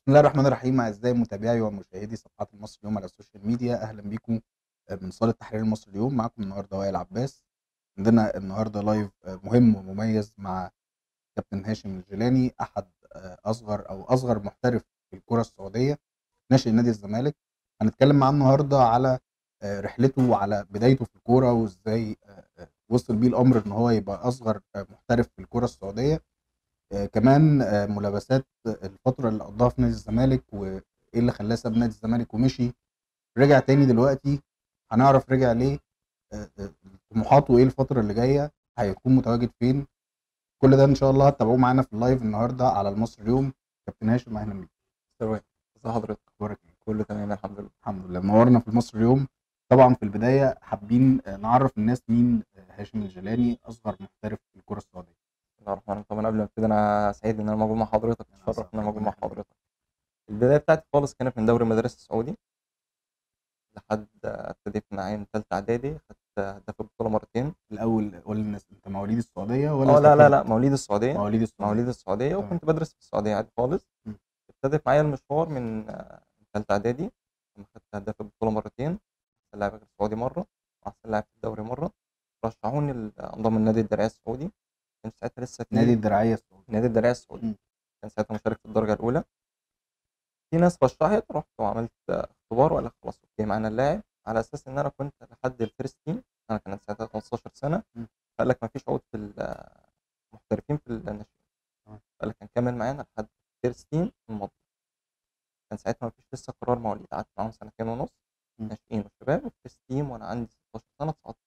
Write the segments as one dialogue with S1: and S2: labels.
S1: بسم الله الرحمن الرحيم أعزائي متابعي ومشاهدي صفحات المصري اليوم على السوشيال ميديا أهلا بيكم من صالة تحرير المصري اليوم معاكم النهارده وائل عباس عندنا النهارده لايف مهم ومميز مع كابتن هاشم الجيلاني أحد أصغر أو أصغر محترف في الكرة السعودية ناشئ نادي الزمالك هنتكلم معاه النهارده على رحلته وعلى بدايته في الكورة وإزاي وصل بيه الأمر إن هو يبقى أصغر محترف في الكرة السعودية آه، كمان آه، ملابسات الفترة اللي قضاها في نادي الزمالك وإيه اللي خلاه ساب نادي الزمالك ومشي رجع تاني دلوقتي هنعرف رجع ليه آه، آه، طموحاته إيه الفترة اللي جاية هيكون متواجد فين كل ده إن شاء الله هتتابعوه معانا في اللايف النهاردة على المصري اليوم كابتن هاشم أهلا بيك
S2: تمام ازي حضرتك
S1: أخبارك إيه؟
S2: كله تمام الحمد لله
S1: الحمد لله منورنا في المصري اليوم طبعا في البداية حابين آه، نعرف الناس مين آه، هاشم الجيلاني أصغر محترف في الكرة السعودية
S2: بسم الله الرحمن الرحيم طبعا قبل ما ابتدي انا سعيد ان انا موجود مع حضرتك
S1: أنا
S2: اتشرف
S1: أسعد.
S2: ان انا موجود
S1: ربنا
S2: مع
S1: يخليك.
S2: حضرتك البدايه بتاعتي خالص كانت من دوري المدارس السعودي لحد ابتديت معايا من ثالثه اعدادي خدت هداف البطوله مرتين
S1: الأول قول للناس أنت مواليد السعودية ولا
S2: اه لا لا
S1: سافرت؟
S2: لا مواليد السعوديه
S1: مواليد السعودية
S2: مواليد السعوديه
S1: تمام.
S2: وكنت بدرس في السعوديه عادي خالص
S1: م.
S2: ابتدت معايا المشوار من آه، من ثالثه اعدادي لما خدت هداف البطوله مرتين احسن لاعب السعودي مره واحسن لاعب في الدوري مره رشحوني ل- انضم النادي الدرعيه السعودي كان ساعتها لسه في
S1: نادي الدرعية السعودي
S2: نادي الدرعيه السعودي
S1: مم.
S2: كان ساعتها مشارك في الدرجه الاولى في ناس رشحت رحت وعملت آه، اختبار وقال لك خلاص اوكي معانا اللاعب على اساس ان انا كنت لحد الفيرست تيم انا كان ساعتها 15 سنه
S1: مم.
S2: قال لك ما فيش عقود في المحترفين في الناشئين
S1: تمام.
S2: قال لك هنكمل معانا لحد الفيرست تيم الماضي كان ساعتها ما فيش لسه قرار مواليد قعدت معاهم سنتين ونص
S1: مم.
S2: ناشئين وشباب والفيرست تيم وانا عندي 16 سنه صعدت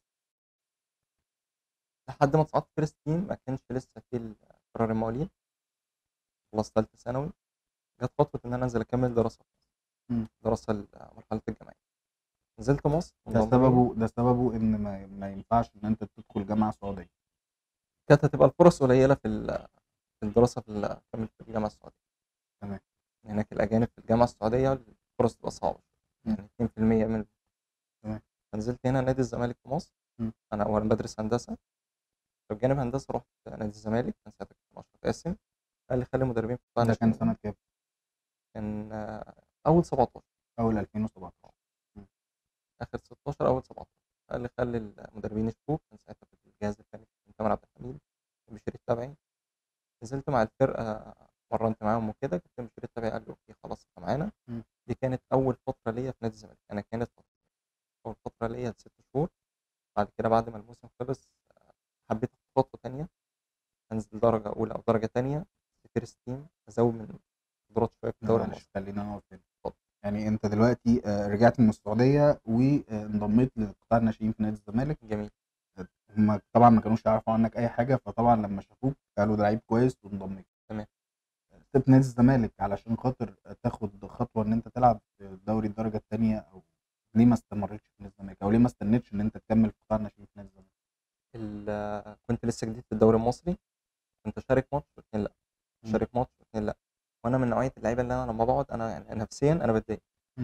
S2: لحد ما صعدت فيرست تيم ما كانش لسه في قرار المواليد خلصت ثالثه ثانوي جت فتره ان انا انزل اكمل دراسه في مصر.
S1: مم.
S2: دراسه مرحله الجامعيه نزلت مصر
S1: ده
S2: انضم-
S1: سببه ده سببه ان ما, ما ينفعش ان انت تدخل جامعه سعوديه
S2: كانت هتبقى الفرص قليله في ال- في الدراسه في ال- كملت في الجامعه السعوديه
S1: تمام.
S2: هناك الاجانب في الجامعه السعوديه الفرص تبقى صعبه
S1: مم.
S2: يعني 2% من
S1: تمام.
S2: فنزلت هنا نادي الزمالك في مصر
S1: مم.
S2: انا اولا بدرس هندسه فبجانب هندسه رحت نادي الزمالك كان ساعتها كابتن اشرف قاسم قال لي خلي مدربين في قطاع
S1: ده كان
S2: الناشئين.
S1: سنه كام
S2: كان آه، اول 17
S1: اول 2017
S2: اخر 16 اول 17 قال لي خلي المدربين يشوفوك كان ساعتها في الجهاز الفني كان تامر عبد الحميد كان بشير التبعي نزلت مع الفرقه مرنت معاهم وكده كابتن بشير التبعي قال لي اوكي خلاص انت معانا
S1: مم.
S2: دي كانت اول فتره ليا في نادي الزمالك انا كانت فترة. اول فتره ليا ست شهور بعد كده بعد ما الموسم خلص آه، حبيت اخد خطوه تانية انزل درجه اولى او درجه تانية في فيرست تيم ازود من قدرات شويه في الدوري
S1: معلش
S2: المصري
S1: خلينا نقف هنا
S2: اتفضل.
S1: يعني انت دلوقتي آه، رجعت من السعوديه وانضميت لقطاع الناشئين في نادي الزمالك
S2: جميل
S1: هم طبعا ما كانوش يعرفوا عنك اي حاجه فطبعا لما شافوك قالوا ده لعيب كويس وانضميت
S2: تمام.
S1: سبت نادي الزمالك علشان خاطر تاخد خطوه ان انت تلعب في دوري الدرجه الثانيه او ليه ما استمرتش في نادي الزمالك او ليه ما استنيتش ان انت تكمل في قطاع الناشئين في نادي الزمالك
S2: ال- كنت لسه جديد في الدوري المصري كنت اشارك ماتش واثنين لا
S1: مم.
S2: اشارك ماتش واثنين لا وانا من نوعيه اللعيبه اللي انا لما بقعد انا يعني نفسيا انا بتضايق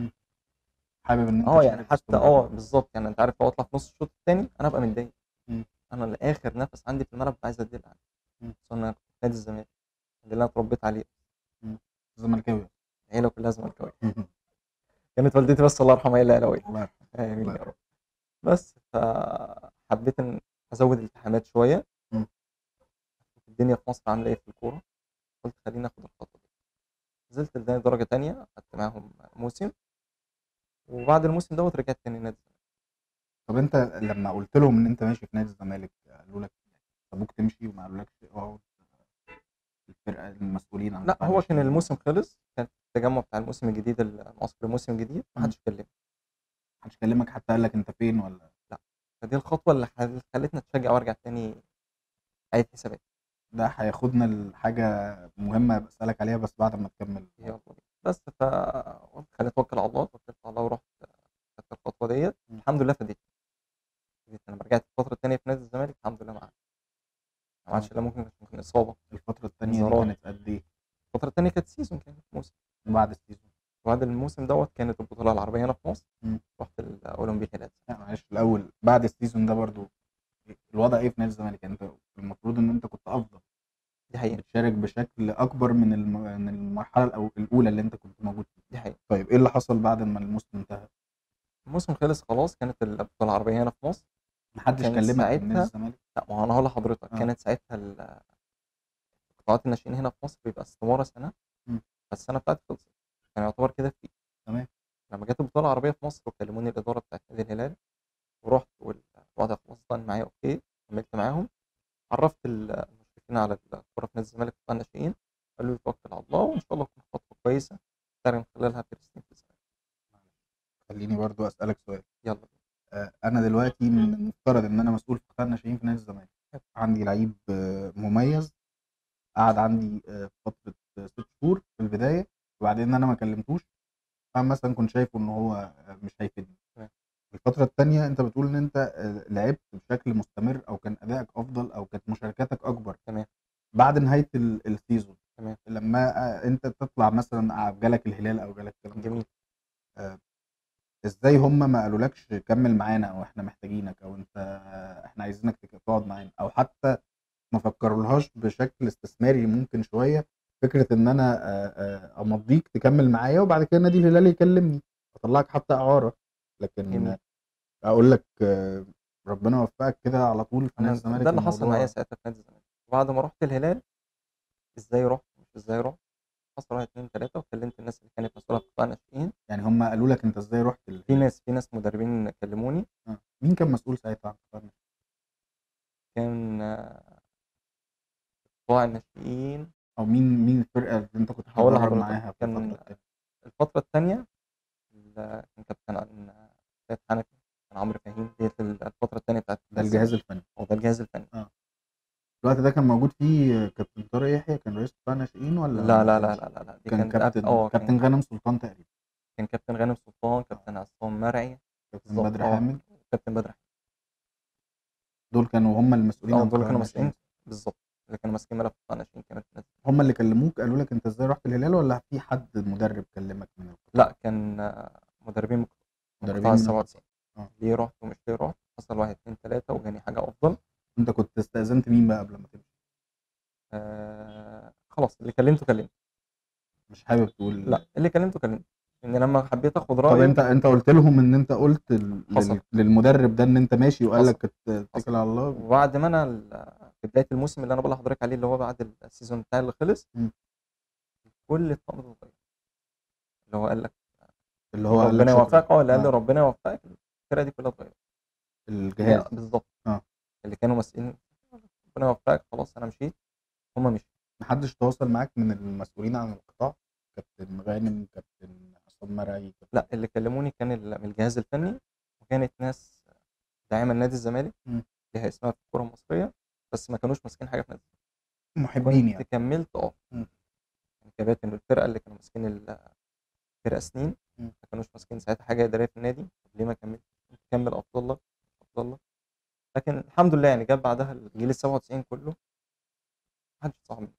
S1: حابب ان انت
S2: اه يعني
S1: تشارك
S2: حتى
S1: باستمرار.
S2: اه بالظبط يعني انت عارف لو اطلع في نص الشوط الثاني انا ابقى متضايق
S1: مم.
S2: انا لاخر نفس عندي في الملعب عايز ادلع
S1: مم.
S2: خصوصا انا كنت في نادي الزمالك اللي انا اتربيت عليه
S1: زملكاوي
S2: العيله كلها زملكاويه كانت والدتي بس الله يرحمها هي اللي اهلاويه
S1: الله يرحمه.
S2: امين
S1: الله
S2: يا رب بس فحبيت ان ازود الالتحامات شويه
S1: مم.
S2: الدنيا في مصر عامله ايه في الكوره قلت خليني اخد الخطوه دي نزلت لدرجه درجه تانية خدت معاهم موسم وبعد الموسم دوت رجعت تاني نادي الزمالك.
S1: طب انت لما قلت لهم ان انت ماشي في نادي الزمالك قالوا لك سابوك تمشي وما قالولكش اقعد الفرقه المسؤولين عن
S2: لا
S1: قطاع
S2: هو كان
S1: الناشئين؟
S2: الموسم خلص كان التجمع بتاع الموسم الجديد المعسكر الموسم الجديد ما حدش كلمني
S1: محدش كلمك حتى قال لك انت فين ولا
S2: فدي الخطوه اللي خل- خلتني اتشجع وارجع تاني اعيد حساباتي
S1: ده هياخدنا لحاجه مهمه بسالك عليها بس بعد ما تكمل
S2: يلا بينا بس ف قلت خليني اتوكل على الله توكلت على الله ورحت خدت الخطوه ديت
S1: مم.
S2: الحمد لله فادتني فادتني. لما رجعت الفتره الثانيه في نادي الزمالك الحمد لله معانا ما عادش الا ممكن ممكن اصابه
S1: الفتره الثانيه دي
S2: انذارات.
S1: كانت قد ايه
S2: الفتره الثانيه كانت سيزون كانت موسم
S1: بعد السيزون
S2: وبعد الموسم دوت كانت البطوله العربيه هنا في مصر
S1: مم.
S2: رحت الاولمبي هلال
S1: لا معلش الاول بعد السيزون ده برضو الوضع ايه في نادي الزمالك يعني انت المفروض ان انت كنت افضل
S2: دي حقيقه
S1: بتشارك بشكل اكبر من الم... من المرحله الأو... الاولى اللي انت كنت موجود فيها
S2: دي حقيقه
S1: طيب ايه اللي حصل بعد ما الموسم انتهى
S2: الموسم خلص خلاص كانت البطوله العربيه هنا في مصر
S1: محدش
S2: كان
S1: كلمك من نادي
S2: ساعتها
S1: الزمالك
S2: لا ما هو انا هقول لحضرتك
S1: آه.
S2: كانت ساعتها ال- قطاعات الناشئين هنا في مصر بيبقى استماره سنه
S1: مم.
S2: فالسنه بتاعتي خلصت كان يعتبر كده في
S1: تمام.
S2: لما جت البطوله العربيه في مصر وكلموني الاداره بتاعت نادي الهلال ورحت والوضع خلاص طن معايا اوكي كملت معاهم عرفت ال- المشرفين على الكوره في نادي الزمالك قطاع الناشئين قالوا لي توكل على الله وان شاء الله تكون خطوه كويسه تقدر من خلالها ترسم في الزمالك
S1: خليني برضو اسالك سؤال
S2: يلا بينا.
S1: آه، انا دلوقتي من المفترض ان انا مسؤول في قطاع الناشئين في نادي الزمالك عندي لعيب آه، مميز قعد عندي آه، فتره آه، ست شهور في البدايه وبعدين انا ما كلمتوش انا مثلا كنت شايفه ان هو آه، مش هيفيدني
S2: تمام.
S1: الفتره الثانيه انت بتقول ان انت آه، لعبت بشكل مستمر او كان ادائك افضل او كانت مشاركاتك اكبر
S2: تمام.
S1: بعد نهايه ال- السيزون
S2: تمام.
S1: لما آه، انت تطلع مثلا جالك الهلال او جالك الكلام ده
S2: جميل
S1: ازاي هم ما قالولكش كمل معانا او احنا محتاجينك او انت احنا عايزينك تك- تقعد معانا او حتى ما فكرولهاش بشكل استثماري ممكن شويه فكره ان انا آه، آه، امضيك تكمل معايا وبعد كده نادي الهلال يكلمني اطلعك حتى اعاره لكن
S2: جميل.
S1: اقول لك آه، ربنا يوفقك كده على طول في
S2: أنا
S1: نادي الزمالك
S2: ده اللي حصل
S1: الموضوع-
S2: معايا ساعتها في نادي الزمالك وبعد ما رحت الهلال ازاي رحت مش ازاي رحت حصل واحد اتنين تلاته وكلمت الناس اللي كانت مسؤوله في قطاع الناشئين
S1: يعني هم قالوا لك انت ازاي رحت ال...
S2: في ناس في ناس مدربين كلموني
S1: آه. مين كان مسؤول ساعتها عن قطاع الناشئين؟
S2: كان آه، قطاع الناشئين
S1: او مين مين الفرقه اللي انت كنت
S2: هقول
S1: بتتدرب
S2: لحضرتك،
S1: معاها في
S2: كان-
S1: الفتره التانية؟
S2: الفتره الثانيه كان كابتن عن- سيد حنفي كان عمرو فهيم ديت الفتره الثانيه بتاعت
S1: ده الجهاز الفني
S2: هو ده الجهاز الفني
S1: الوقت ده كان موجود فيه كابتن طارق يحيى كان رئيس قطاع الناشئين ولا
S2: لا لا
S1: ما
S2: لا
S1: كانش؟
S2: لا لا, لا. دي
S1: كان
S2: كانت
S1: كابتن
S2: اه
S1: كابتن
S2: كان,
S1: غانم سلطان تقريبا
S2: كان كابتن غانم سلطان كابتن عصام مرعي
S1: كابتن
S2: بالظبط،
S1: بدر
S2: اه.
S1: حامد
S2: كابتن بدر
S1: دول كانوا هم المسؤولين
S2: اه
S1: عن
S2: دول
S1: قطاع
S2: كانوا
S1: الناشئين.
S2: ماسكين بالظبط اللي كانوا ماسكين ملف قطاع الناشئين كمان في النادي.
S1: هم اللي كلموك قالوا لك انت ازاي رحت الهلال ولا في حد مدرب كلمك من القطاع
S2: لا كان آه، مدربين من
S1: مدربين
S2: قطاع
S1: من
S2: ال 97
S1: اه.
S2: ليه رحت ومش ليه رحت حصل واحد اتنين تلاته وجاني حاجه افضل
S1: انت كنت استاذنت مين بقى قبل ما تمشي
S2: آه خلاص اللي كلمته كلمته
S1: مش حابب تقول
S2: لا اللي كلمته كلمته ان لما حبيت اخد
S1: طب
S2: رايه
S1: انت انت قلت لهم ان انت قلت لل-
S2: حصل.
S1: لل- للمدرب ده ان انت ماشي وقال
S2: حصل.
S1: لك ات- اتكل على الله
S2: وبعد ما انا ال- في بدايه الموسم اللي انا بقول لحضرتك عليه اللي هو بعد السيزون بتاعي اللي خلص
S1: مم.
S2: كل الطاقم اتغير اللي هو قال لك
S1: اللي هو قال لك
S2: ربنا
S1: شكرا.
S2: يوفقك اه اللي قال لي
S1: آه.
S2: ربنا يوفقك الفرقه دي كلها اتغيرت
S1: الجهاز
S2: بالظبط
S1: اه.
S2: اللي كانوا ماسكين ربنا يوفقك خلاص انا مشيت هم مشوا
S1: محدش تواصل معاك من المسؤولين عن القطاع كابتن غانم كابتن عصام مرعي كابتن
S2: لا اللي كلموني كان ال- من الجهاز الفني وكانت ناس داعمه لنادي الزمالك
S1: مم.
S2: ليها اسمها في الكوره المصريه بس ما كانوش ماسكين حاجه في نادي
S1: محبين
S2: كنت
S1: يعني
S2: كملت اه
S1: مم.
S2: يعني كباتن الفرقه اللي كانوا ماسكين الفرقه سنين
S1: مم.
S2: ما كانوش ماسكين ساعتها حاجه اداريه في النادي طب ليه ما كملت كمل افضل لك افضل لك لكن الحمد لله يعني جاب بعدها الجيل ال 97 كله محدش صاحب مني.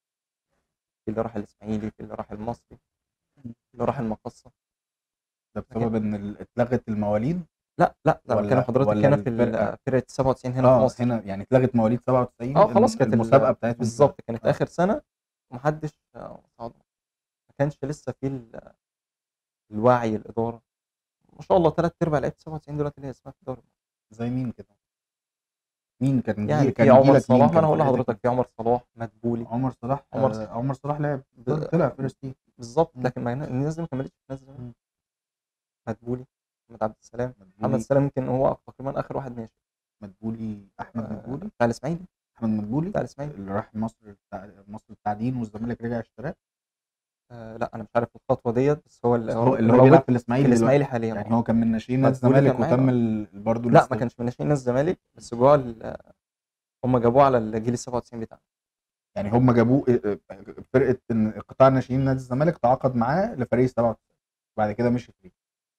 S2: في اللي راح الاسماعيلي في اللي راح المصري في اللي راح المقصه
S1: ده بسبب ان ال- اتلغت المواليد
S2: لا لا لا
S1: ولا-
S2: بتكلم حضرتك
S1: ولا
S2: هنا في
S1: الفرقة؟
S2: ال- فرقه 97 هنا في
S1: اه
S2: مصر
S1: هنا يعني اتلغت مواليد 97
S2: اه خلاص كانت ال-
S1: المسابقه بتاعتهم
S2: بالظبط كانت
S1: آه.
S2: اخر سنه ومحدش آه، صعد ما كانش لسه في ال- الوعي الاداره ما شاء الله ثلاث ارباع لعيبه 97 دلوقتي اللي هي اسمها في الدوري
S1: زي مين كده مين كان
S2: يعني
S1: جيل
S2: في
S1: كان
S2: عمر
S1: جيلك مين
S2: صلاح ما
S1: كان
S2: انا هقول
S1: فرقتك
S2: لحضرتك في عمر صلاح مدبولي
S1: عمر صلاح
S2: عمر
S1: عمر,
S2: صلاح.
S1: عمر صلاح لعب
S2: ب-
S1: طلع فيرست تيم
S2: بالظبط
S1: مم.
S2: لكن ما الناس دي ما كملتش في ناس
S1: مم.
S2: زمان مدبولي محمد عبد السلام محمد
S1: مدبولي
S2: السلام يمكن هو تقريبا اخر واحد ماشي
S1: مدبولي احمد
S2: آه،
S1: مدبولي
S2: بتاع الاسماعيلي
S1: احمد مدبولي
S2: بتاع الاسماعيلي
S1: اللي راح مصر بتاع مصر التعدين والزمالك رجع اشتراه
S2: آه لا انا مش عارف الخطوه ديت بس هو اللي
S1: هو اللي هو
S2: موجود
S1: بيلعب في
S2: في
S1: الاسماعيلي دلوقتي
S2: الاسماعيلي حاليا
S1: يعني
S2: آه.
S1: هو كان من ناشئين نادي
S2: مدبولي
S1: الزمالك
S2: كان معايا،
S1: وتم
S2: آه.
S1: ال- برضه
S2: لا
S1: لسه-
S2: ما كانش من ناشئين ناس الزمالك بس جوه ال- هم جابوه على الجيل ال 97 بتاعنا
S1: يعني هم جابوه اه، اه، فرقه ان قطاع ناشئين نادي الزمالك تعاقد معاه لفريق 97 بعد كده مشي فريق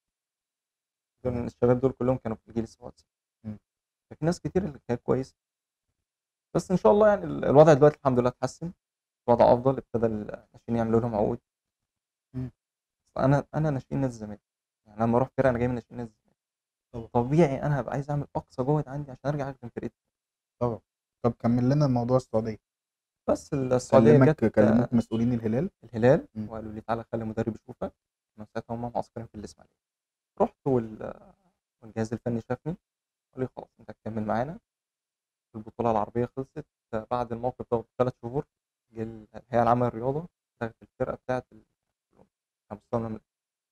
S2: دول الشباب دول كلهم كانوا في الجيل ال 97
S1: مم.
S2: ففي ناس كتير اللي كانت كويسه بس ان شاء الله يعني ال- الوضع دلوقتي الحمد لله اتحسن الوضع افضل ابتدى الناشئين يعملوا لهم عقود
S1: مم.
S2: انا انا ناشئين نادي الزمالك يعني لما اروح فرقه انا جاي من ناشئين نادي الزمالك طبيعي انا هبقى عايز اعمل اقصى جهد عندي عشان ارجع اخدم فرقتي
S1: طبعا طب كمل لنا موضوع السعوديه
S2: بس السعوديه
S1: كلمك
S2: جت
S1: كلموك مسؤولين الهلال
S2: الهلال
S1: مم.
S2: وقالوا لي تعالى خلي مدرب يشوفك كانوا ساعتها هم معسكرين في الاسماعيليه رحت وال... والجهاز الفني شافني قال لي خلاص انت هتكمل معانا البطوله العربيه خلصت بعد الموقف ده بثلاث شهور جه الهيئه العامه للرياضه لغت الفرقه بتاعت ال- على مستوى المملكه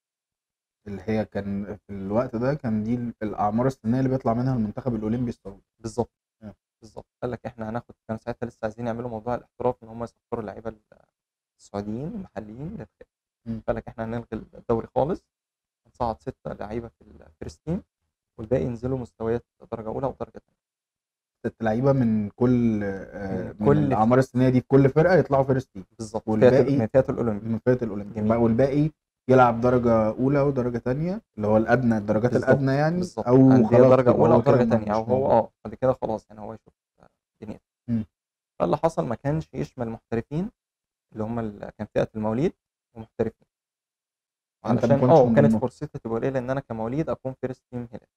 S1: اللي هي كان في الوقت ده كان دي الاعمار السنيه اللي بيطلع منها المنتخب الاولمبي السعودي
S2: بالظبط
S1: آه.
S2: بالظبط قال لك احنا هناخد كانوا ساعتها لسه عايزين يعملوا موضوع الاحتراف ان هم يسفروا اللعيبه السعوديين المحليين للخارج
S1: مم.
S2: قال لك احنا هنلغي الدوري خالص هنصعد ستة لعيبه في الفيرست تيم والباقي ينزلوا مستويات درجه اولى ودرجه ثانيه
S1: ست لعيبه من كل آه،
S2: من
S1: من
S2: كل-
S1: الاعمار السنيه دي في كل فرقه يطلعوا فيرست تيم
S2: بالظبط
S1: والباقي-
S2: فئات من فئات الاولمبي
S1: من فئه الاولمبي
S2: جميل.
S1: والباقي يلعب درجه اولى ودرجه ثانيه اللي هو الادنى الدرجات
S2: بالظبط،
S1: الادنى يعني
S2: بالظبط
S1: او
S2: أندية
S1: خلاص
S2: درجه
S1: يبقى
S2: اولى
S1: هو
S2: ودرجه
S1: كده
S2: ثانيه او
S1: مش
S2: هو
S1: موجود.
S2: اه بعد كده خلاص يعني هو يشوف دنيته
S1: مم.
S2: فاللي حصل ما كانش يشمل المحترفين اللي هم ال- كان فئه المواليد ومحترفين
S1: أنت ما
S2: علشان
S1: كنتش
S2: اه
S1: من
S2: وكانت
S1: ضمنهم.
S2: فرصتي تبقى قليله ان انا كمواليد اكون فيرست تيم هلال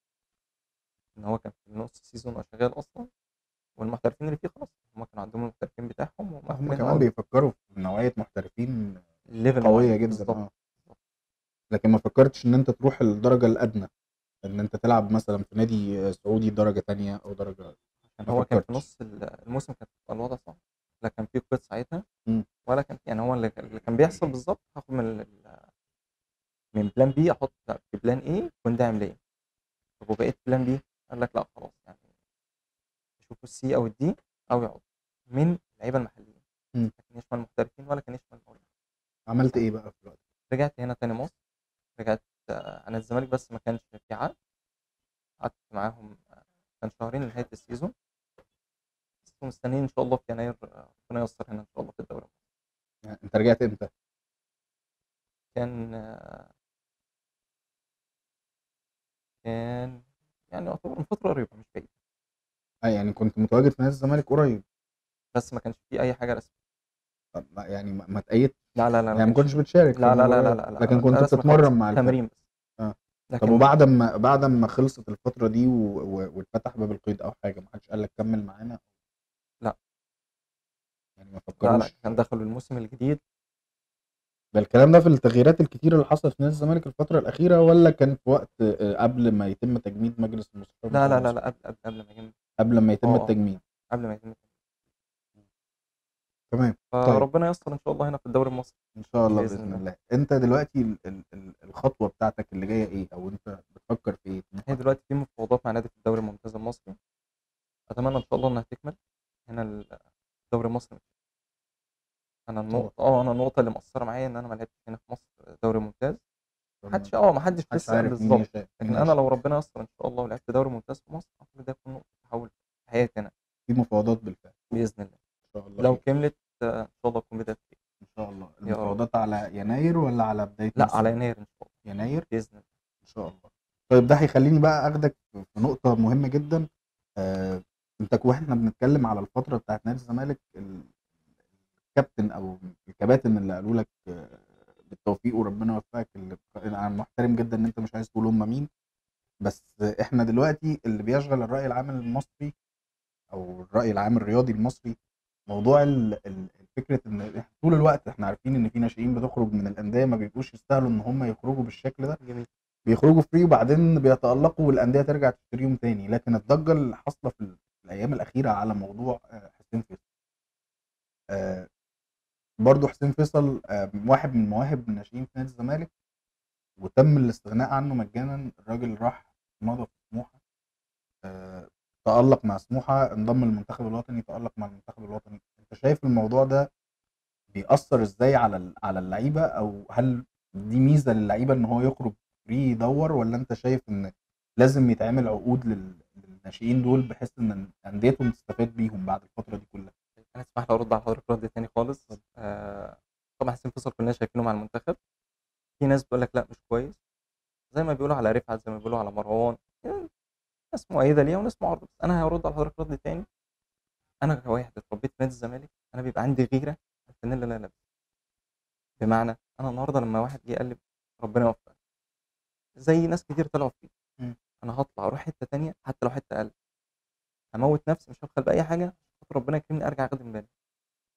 S2: ان هو كان في نص السيزون وشغال اصلا والمحترفين اللي فيه خلاص هم كانوا عندهم المحترفين بتاعهم
S1: هم
S2: ومقفلين
S1: كمان
S2: أول
S1: بيفكروا في نوعيه محترفين
S2: الليفل
S1: قويه
S2: معين.
S1: جدا
S2: بالظبط
S1: اه لكن ما فكرتش ان انت تروح الدرجه الادنى ان انت تلعب مثلا في نادي سعودي درجه تانية او درجه
S2: عشان
S1: ما
S2: هو كان في
S1: فكرتش.
S2: نص ال- الموسم كان الوضع صعب لا كان في قيد ساعتها
S1: مم.
S2: ولا كان يعني هو اللي اللي كان بيحصل بالظبط هاخد من ال- ال- من بلان بي احط في بلان ايه يكون داعم ليا طب وبقيت بلان بي قال لك لا خلاص يعني شوفوا السي او الدي او يقعد من اللعيبه المحليين
S1: مم.
S2: لكن يشمل المحترفين ولا كان يشمل المواليد
S1: عملت ايه بقى في الوقت
S2: رجعت هنا تاني مصر رجعت آه، انا الزمالك بس ما كانش في عقد قعدت معاهم آه، كان شهرين لنهايه السيزون بس مستنيين ان شاء الله في يناير آه، ربنا ييسر هنا ان شاء الله في الدوري
S1: يعني انت رجعت امتى
S2: كان آه، كان يعني يعتبر من فتره قريبه مش بعيد
S1: آه يعني كنت متواجد في نادي الزمالك قريب
S2: بس ما كانش في اي حاجه رسميه
S1: طب ما- يعني ما ما تأيدت
S2: لا لا لا
S1: يعني ما كنتش بتشارك في
S2: لا لا لا لا
S1: المباريات،
S2: لا, لا
S1: لكن كنت
S2: رسمي خالص.
S1: بتتمرن مع الفريق
S2: تمرين بس
S1: آه.
S2: لكن
S1: طب وبعد ما بعد ما خلصت الفتره دي و- و- واتفتح باب القيد او حاجه ما حدش قال لك كمل معانا
S2: لا.
S1: يعني ما
S2: لا
S1: فكروش
S2: لا كان دخلوا الموسم الجديد
S1: ده الكلام ده في التغييرات الكتيره اللي حصلت في نادي الزمالك الفتره الاخيره ولا كان في وقت آه، قبل ما يتم تجميد مجلس المستشار
S2: لا لا
S1: بتاع
S2: لا
S1: مصر؟
S2: لا قبل قبل قبل ما يتم
S1: قبل ما يتم
S2: آه.
S1: التجميد
S2: قبل ما يتم
S1: تمام
S2: فربنا ييسر ان شاء الله هنا في الدوري المصري
S1: ان شاء الله
S2: بإذن
S1: باذن
S2: الله.
S1: الله انت دلوقتي ال- ال- ال- الخطوه بتاعتك اللي جايه ايه او انت بتفكر في ايه
S2: هي دلوقتي في مفاوضات مع نادي في الدوري الممتاز المصري اتمنى ان شاء الله انها تكمل هنا الدوري المصري انا النقطه اه انا النقطه اللي مؤثره معايا ان انا ما لعبتش هنا في مصر دوري ممتاز محدش اه ما حدش
S1: محدش
S2: لسه
S1: عارف مين
S2: بالظبط
S1: يشاء
S2: لكن
S1: مين
S2: انا
S1: يشاء.
S2: لو ربنا ييسر ان شاء الله ولعبت دوري ممتاز في مصر اعتقد ده يكون نقطه تحول في حياتي انا
S1: في مفاوضات بالفعل
S2: باذن الله
S1: ان شاء الله
S2: لو
S1: خير.
S2: كملت آه، ان شاء الله تكون بدايه خير.
S1: ان شاء الله
S2: رب.
S1: المفاوضات على يناير ولا على بدايه
S2: لا
S1: نص
S2: على يناير ان شاء الله
S1: يناير
S2: باذن الله
S1: ان شاء الله طيب ده هيخليني بقى اخدك في نقطه مهمه جدا آه انت واحنا بنتكلم على الفتره بتاعت نادي الزمالك ال- الكابتن او الكباتن اللي قالوا لك آه، بالتوفيق وربنا يوفقك اللي انا محترم جدا ان انت مش عايز تقول هم مين بس احنا دلوقتي اللي بيشغل الراي العام المصري او الراي العام الرياضي المصري موضوع ال- ال- الفكره ان إحنا طول الوقت احنا عارفين ان في ناشئين بتخرج من الانديه ما بيبقوش يستاهلوا ان هم يخرجوا بالشكل ده
S2: جميل
S1: بيخرجوا فري وبعدين بيتألقوا والأندية ترجع تشتريهم تاني لكن الضجة اللي حاصلة في ال- في الأيام الأخيرة على موضوع آه، حسين فيصل آه، برضو حسين فيصل آه، واحد من مواهب الناشئين في نادي الزمالك وتم الاستغناء عنه مجانا الراجل راح مضى في سموحة آه، تألق مع سموحة انضم للمنتخب الوطني تألق مع المنتخب الوطني انت شايف الموضوع ده بيأثر ازاي على ال- على اللعيبة او هل دي ميزة للعيبة ان هو يخرج فري يدور ولا انت شايف ان لازم يتعمل عقود لل- للناشئين دول بحيث ان انديتهم تستفاد بيهم بعد الفتره دي كلها
S2: انا اسمح لي ارد على حضرتك رد تاني خالص آه طبعا حسين فيصل كلنا شايفينه مع المنتخب في ناس بتقول لك لا مش كويس زي ما بيقولوا على رفعت زي ما بيقولوا على مروان يعني ناس مؤيده ليها وناس معارضه بس انا هرد على حضرتك رد تاني انا كواحد اتربيت في نادي الزمالك انا بيبقى عندي غيره على الفانيلا اللي انا لابسها بمعنى انا النهارده لما واحد جه قال لي ربنا يوفقك زي ناس كتير طلعوا فيه
S1: مم.
S2: انا هطلع اروح حته تانية حتى لو حته اقل هموت نفسي مش هبخل باي حاجه عشان خاطر ربنا يكرمني ارجع اخدم بالي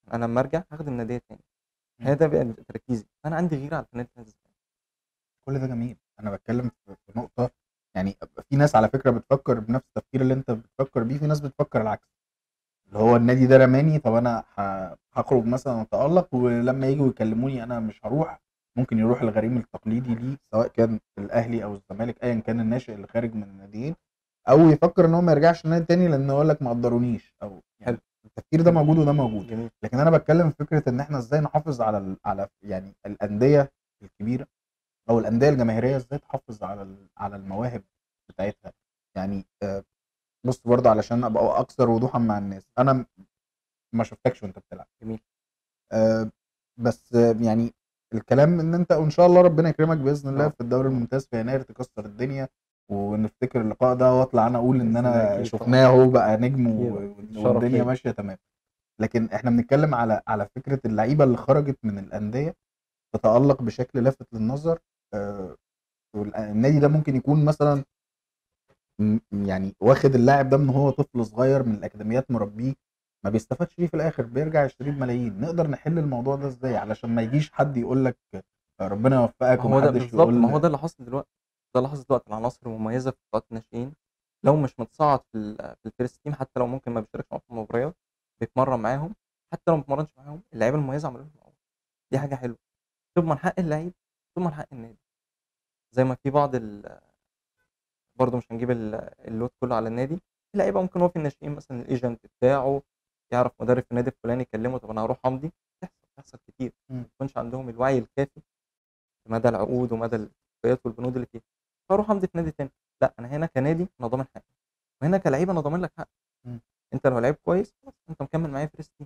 S2: انا لما ارجع هخدم ناديه تاني
S1: مم.
S2: هي ده بقى تركيزي انا عندي غيره على فنان نادي الزمالك
S1: كل ده جميل انا بتكلم في في نقطه يعني في ناس على فكره بتفكر بنفس التفكير اللي انت بتفكر بيه في ناس بتفكر العكس اللي هو النادي ده رماني طب انا ه- هخرج مثلا اتالق ولما يجوا يكلموني انا مش هروح ممكن يروح الغريم التقليدي ليه سواء كان الاهلي او الزمالك ايا كان الناشئ اللي خارج من الناديين او يفكر ان هو ما يرجعش النادي تاني لان يقول لك ما قدرونيش او يعني
S2: حلو.
S1: التفكير ده موجود وده موجود
S2: جميل
S1: لكن انا بتكلم في فكره ان احنا ازاي نحافظ على ال- على يعني الانديه الكبيره او الانديه الجماهيريه ازاي تحافظ على ال- على المواهب بتاعتها يعني آه، بص برضه علشان ابقى اكثر وضوحا مع الناس انا م- ما شفتكش وانت بتلعب
S2: جميل.
S1: آه، بس آه، يعني الكلام ان انت وان شاء الله ربنا يكرمك باذن الله
S2: آه.
S1: في الدوري الممتاز في يناير تكسر الدنيا ونفتكر اللقاء ده واطلع انا اقول ان
S2: بإذن الله
S1: انا
S2: أكيد
S1: شفناه اهو بقى نجم و-
S2: أكيد. شرف
S1: والدنيا
S2: ليا.
S1: ماشيه تمام لكن احنا بنتكلم على على فكره اللعيبه اللي خرجت من الانديه تتالق بشكل لافت للنظر آه، والنادي ده ممكن يكون مثلا م- يعني واخد اللاعب ده من هو طفل صغير من الاكاديميات مربيه ما بيستفادش بيه في الاخر بيرجع يشتريه بملايين نقدر نحل الموضوع ده ازاي علشان ما يجيش حد يقول لك ربنا يوفقك
S2: ما هو ده
S1: ومحدش
S2: بالظبط
S1: يقول
S2: ما هو ده اللي حاصل دلوقتي ده اللي حاصل دلوقتي العناصر المميزه في قطاعات الناشئين لو مش متصاعد في ال- في الفيرست تيم حتى لو ممكن ما بيشاركش معاهم في المباريات بيتمرن معاهم حتى لو ما اتمرنش معاهم اللعيبه المميزه عملوا لهم معروف. دي حاجه حلوه تضمن حق اللعيب تضمن حق النادي زي ما في بعض ال... برضه مش هنجيب ال- اللود كله على النادي في لعيبه ممكن هو في الناشئين مثلا الايجنت بتاعه يعرف مدرب في النادي الفلاني يكلمه طب انا هروح امضي تحصل تحصل كتير
S1: مم.
S2: ما يكونش عندهم الوعي الكافي بمدى العقود ومدى الاتفاقيات والبنود اللي فيها فاروح امضي في نادي تاني لا انا هنا كنادي انا ضامن حقي وهنا كلعيبه انا ضامن لك حق
S1: مم.
S2: انت لو لعيب كويس خلاص انت مكمل معايا في ريست تيم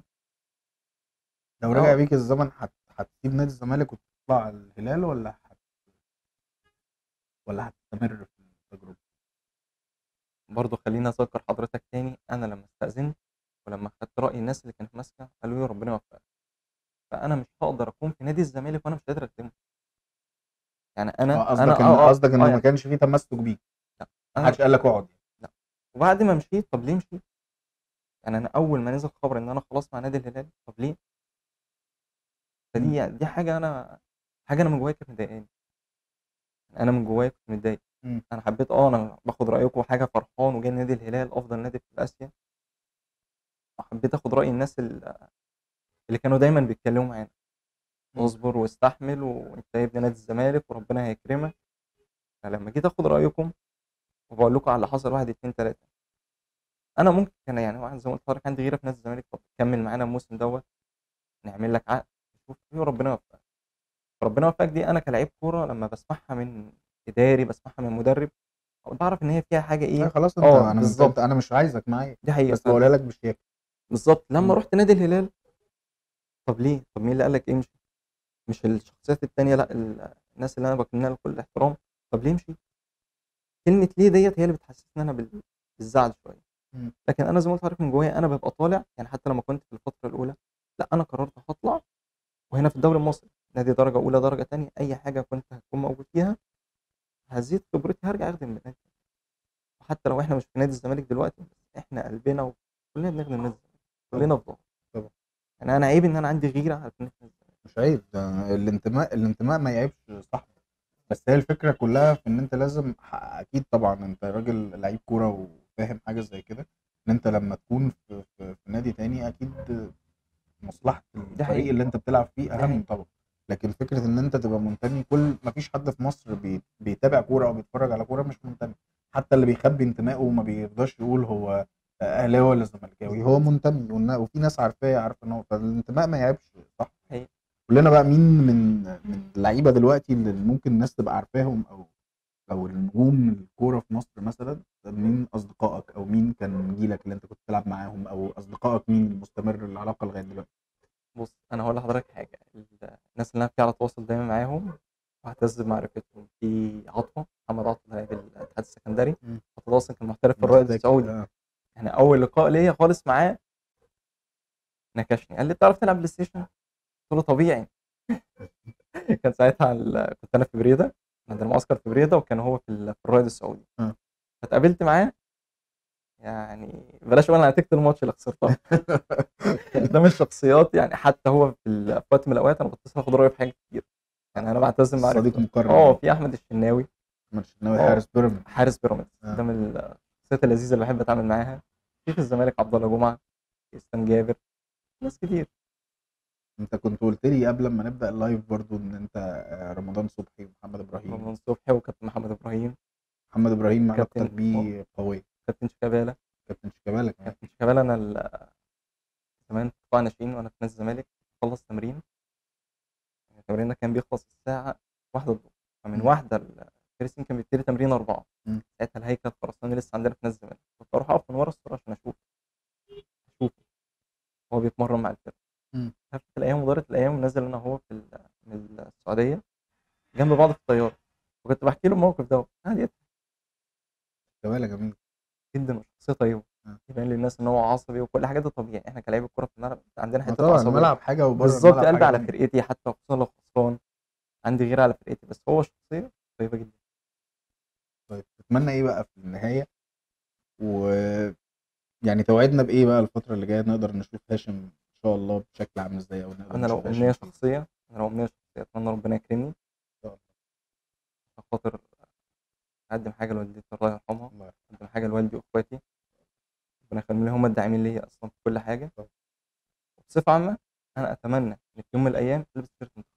S1: لو
S2: آه.
S1: رجع بيك الزمن هت- هتسيب نادي الزمالك وتطلع على الهلال ولا هت... ولا هتستمر في التجربه
S2: برضه خليني اذكر حضرتك تاني انا لما استاذنت ولما خدت راي الناس اللي كانت ماسكه قالوا لي ربنا يوفقك فانا مش هقدر اكون في نادي الزمالك وانا مش قادر اخدمه يعني انا
S1: آه،
S2: انا
S1: قصدك ان
S2: آه، آه،
S1: قصدك انه
S2: آه،
S1: ما
S2: يعني
S1: كانش فيه تمسك بيك
S2: لا
S1: ما
S2: انا
S1: حدش قال لك اقعد
S2: وبعد ما مشيت طب ليه مشيت؟ يعني انا اول ما نزل خبر ان انا خلاص مع نادي الهلال طب ليه؟ فدي دي حاجه انا حاجه انا من جوايا كانت مضايقاني انا من جوايا كنت متضايق
S1: مم.
S2: انا حبيت اه انا باخد رايكم حاجه فرحان وجاي نادي الهلال افضل نادي في اسيا وحبيت اخد راي الناس ال- اللي كانوا دايما بيتكلموا معانا
S1: مم.
S2: اصبر واستحمل وانت ابن نادي الزمالك وربنا هيكرمك فلما جيت اخد رايكم وبقول لكم على اللي حصل واحد اتنين تلاته انا ممكن كان يعني واحد زي ما قلت لحضرتك عندي غيره في نادي الزمالك طب كمل معانا الموسم دوت نعمل لك عقد شوف ايه وربنا يوفقك ربنا يوفقك دي انا كلاعب كوره لما بسمعها من اداري بسمعها من مدرب بعرف ان هي فيها حاجه
S1: لا
S2: ايه
S1: خلاص انت
S2: اه
S1: انا
S2: بالظبط
S1: انت انا مش عايزك معايا
S2: دي حقيقه
S1: بس
S2: فعلا.
S1: بقولها لك بشياكه
S2: بالظبط لما
S1: مم.
S2: رحت نادي الهلال طب ليه طب مين اللي قال لك امشي مش الشخصيات التانية لا ال- الناس اللي انا بكلمها لكل الاحترام طب ليه امشي كلمه ليه ديت هي اللي بتحسسني انا بال- بالزعل شويه
S1: مم.
S2: لكن انا زي ما قلت لحضرتك من جوايا انا ببقى طالع يعني حتى لما كنت في الفتره الاولى لا انا قررت هطلع وهنا في الدوري المصري نادي درجه اولى درجه تانية اي حاجه كنت هكون موجود فيها هزيد خبرتي هرجع اخدم من نادي وحتى لو احنا مش في نادي الزمالك دلوقتي بس احنا قلبنا وكلنا بنخدم نادي الزمالك كلنا في ظهر
S1: طبعا.
S2: يعني انا عيب ان انا عندي غيره على نادي الزمالك
S1: مش عيب ده الانتماء الانتماء ما يعيبش صاحبه بس هي الفكره كلها في ان انت لازم ح- اكيد طبعا انت راجل لعيب كوره وفاهم حاجه زي كده ان انت لما تكون في, في, في نادي تاني اكيد مصلحه الفريق
S2: حقيقي.
S1: اللي انت بتلعب فيه
S2: دي
S1: اهم
S2: حقيقي.
S1: طبعا لكن فكره ان انت تبقى منتمي كل ما فيش حد في مصر بي بيتابع كوره او بيتفرج على كوره مش منتمي حتى اللي بيخبي انتمائه وما بيرضاش يقول هو اهلاوي ولا زملكاوي هو منتمي والنا- وفي ناس عارفاه عارفه ان هو فالانتماء ما يعيبش صح
S2: حقيقي.
S1: كلنا بقى مين من من اللعيبه دلوقتي اللي ممكن الناس تبقى عارفاهم او او النجوم الكوره في مصر مثلا مين اصدقائك او مين كان جيلك اللي انت كنت بتلعب معاهم او اصدقائك مين المستمر العلاقه لغايه دلوقتي
S2: بص انا هقول لحضرتك حاجه ال- الناس اللي انا في على تواصل دايما معاهم وهعتز بمعرفتهم في عطوه محمد عطوه لاعب الاتحاد السكندري
S1: مم.
S2: عطوه ده اصلا كان محترف في الرائد السعودي
S1: آه.
S2: يعني اول لقاء ليا خالص معاه نكشني قال لي بتعرف تلعب بلاي ستيشن؟ قلت له طبيعي كان ساعتها ال- كنت انا في بريده عندنا معسكر في بريده وكان هو في ال- في الرائد السعودي
S1: آه.
S2: فاتقابلت معاه يعني بلاش اقول انا نتيجه الماتش اللي خسرتها يعني ده مش شخصيات يعني حتى هو في ال- في وقت من الاوقات انا بتصل اخد رايه في حاجات كتير يعني انا بعتزم مع
S1: صديق مقرب
S2: اه في احمد الشناوي
S1: احمد الشناوي
S2: اه.
S1: حارس بيراميدز
S2: حارس بيراميدز
S1: آه.
S2: ده من الشخصيات اللذيذه اللي بحب اتعامل معاها في في الزمالك عبد الله جمعه اسلام جابر ناس كتير
S1: انت كنت قلت لي قبل ما نبدا اللايف برضو ان انت آه، رمضان صبحي ومحمد ابراهيم
S2: رمضان صبحي وكابتن محمد ابراهيم
S1: محمد ابراهيم
S2: كابتن-
S1: علاقتك بيه قويه
S2: كابتن شيكابالا
S1: كابتن شيكابالا كمان
S2: كابتن شيكابالا انا ال- زمان في قطاع ناشئين وانا في نادي الزمالك خلص تمرين التمرين ده كان بيخلص الساعه واحدة الظهر فمن
S1: مم.
S2: واحدة الفيرسين كان بيبتدي تمرين أربعة
S1: مم.
S2: ساعتها الهيكل الخرساني لسه عندنا في نادي الزمالك كنت أروح أقف من ورا الصورة عشان أشوف أشوفه هو بيتمرن مع الفرقة
S1: مم.
S2: لفت الأيام ودارت الأيام ونزل أنا وهو في ال- من السعودية جنب بعض في الطيارة وكنت بحكي له الموقف ده قعد يضحك
S1: شيكابالا جميل
S2: جدا وشخصية طيبة
S1: مم.
S2: يبان للناس إن هو عصبي وكل حاجة ده طبيعي إحنا كلاعيبة كورة في الملعب عندنا
S1: ما
S2: حتة
S1: طبعا
S2: عصبية
S1: الملعب حاجه وبره
S2: بالظبط
S1: الملعب
S2: قلبي
S1: حاجة
S2: على
S1: تانية.
S2: فرقتي حتى خصوصا لو خسران عندي غير على فرقتي بس هو شخصية طيبة جدا
S1: طيب تتمنى ايه بقى في النهايه و يعني توعدنا بايه بقى الفتره اللي جايه نقدر نشوف هاشم ان شاء الله بشكل عامل ازاي او نقدر
S2: انا لو
S1: نشوف هاشم
S2: امنيه
S1: فيه.
S2: شخصيه انا لو امنيه شخصيه اتمنى ربنا يكرمني
S1: شاء الله.
S2: عشان خاطر اقدم حاجه لوالدتي الله يرحمها
S1: الله يرحمه.
S2: اقدم حاجه لوالدي واخواتي ربنا يخليهم لي هم الداعمين ليا اصلا في كل حاجه
S1: طبعا.
S2: بصفه عامه انا اتمنى ان في يوم من الايام البس تيشيرت منتخب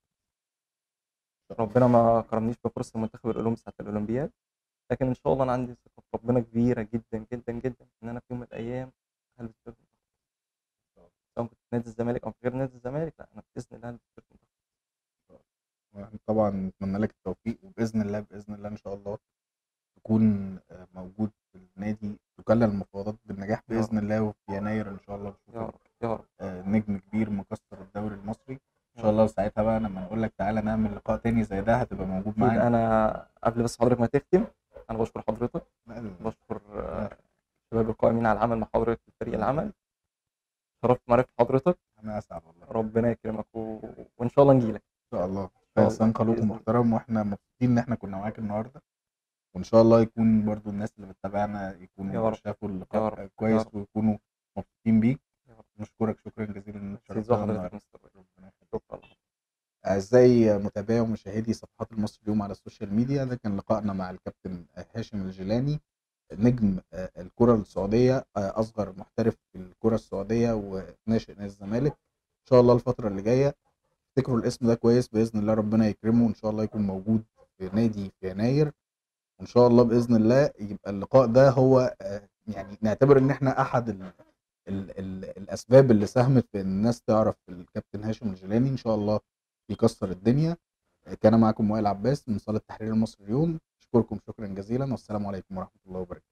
S2: ربنا ما كرمنيش بفرصه المنتخب الاولمبي ساعه الاولمبياد لكن ان شاء الله انا عندي ثقه في ربنا كبيره جدا جدا جدا ان انا في يوم من الايام هلبس تيشيرت منتخب سواء كنت في نادي الزمالك او في غير نادي الزمالك لا انا باذن الله هلبس تيشيرت منتخب
S1: وإحنا طبعا نتمنى لك التوفيق وباذن الله باذن الله ان شاء الله تكون آه، موجود في النادي تكلل المفاوضات بالنجاح
S2: يا
S1: باذن الله وفي يناير ان شاء الله
S2: يا
S1: نشوفك
S2: رب يا رب
S1: آه، نجم كبير مكسر الدوري المصري ان
S2: يا
S1: شاء الله ساعتها بقى لما نقول لك تعالى نعمل لقاء تاني زي ده هتبقى موجود
S2: أكيد
S1: معانا
S2: انا قبل بس حضرتك ما تختم انا بشكر حضرتك
S1: لا، ال-
S2: بشكر آه، الشباب القائمين على العمل مع حضرتك في فريق العمل شرفت معرفة حضرتك
S1: انا اسعد والله
S2: ربنا يكرمك و... وان شاء الله نجيلك
S1: ان شاء الله
S2: شاء
S1: انسان
S2: الله.
S1: خلوق
S2: بإذن الله.
S1: ومحترم واحنا مبسوطين ان احنا كنا معاك النهارده وان شاء الله يكون برضو الناس اللي بتتابعنا
S2: يا
S1: يكونوا
S2: رب.
S1: شافوا
S2: يا
S1: اللقاء
S2: رب.
S1: كويس
S2: يا رب.
S1: ويكونوا مبسوطين بيك
S2: يا رب.
S1: نشكرك شكرا جزيلا ان
S2: سيد
S1: شرفتنا
S2: حضرتك
S1: النهارده
S2: مستر
S1: ربنا يخليك.
S2: شكرا
S1: أعزائي متابعي ومشاهدي صفحات المصري اليوم على السوشيال ميديا ده كان لقائنا مع الكابتن هاشم الجيلاني نجم آه، الكرة السعودية آه، أصغر محترف في الكرة السعودية وناشئ نادي الزمالك إن شاء الله الفترة اللي جاية افتكروا الاسم ده كويس بإذن الله ربنا يكرمه وإن شاء الله يكون موجود في نادي في يناير وإن شاء الله بإذن الله يبقى اللقاء ده هو آه، يعني نعتبر إن إحنا أحد ال ال ال الأسباب اللي ساهمت في إن الناس تعرف الكابتن هاشم الجيلاني إن شاء الله يكسر الدنيا كان معكم وائل عباس من صالة تحرير المصري اليوم أشكركم شكرا جزيلا والسلام عليكم ورحمة الله وبركاته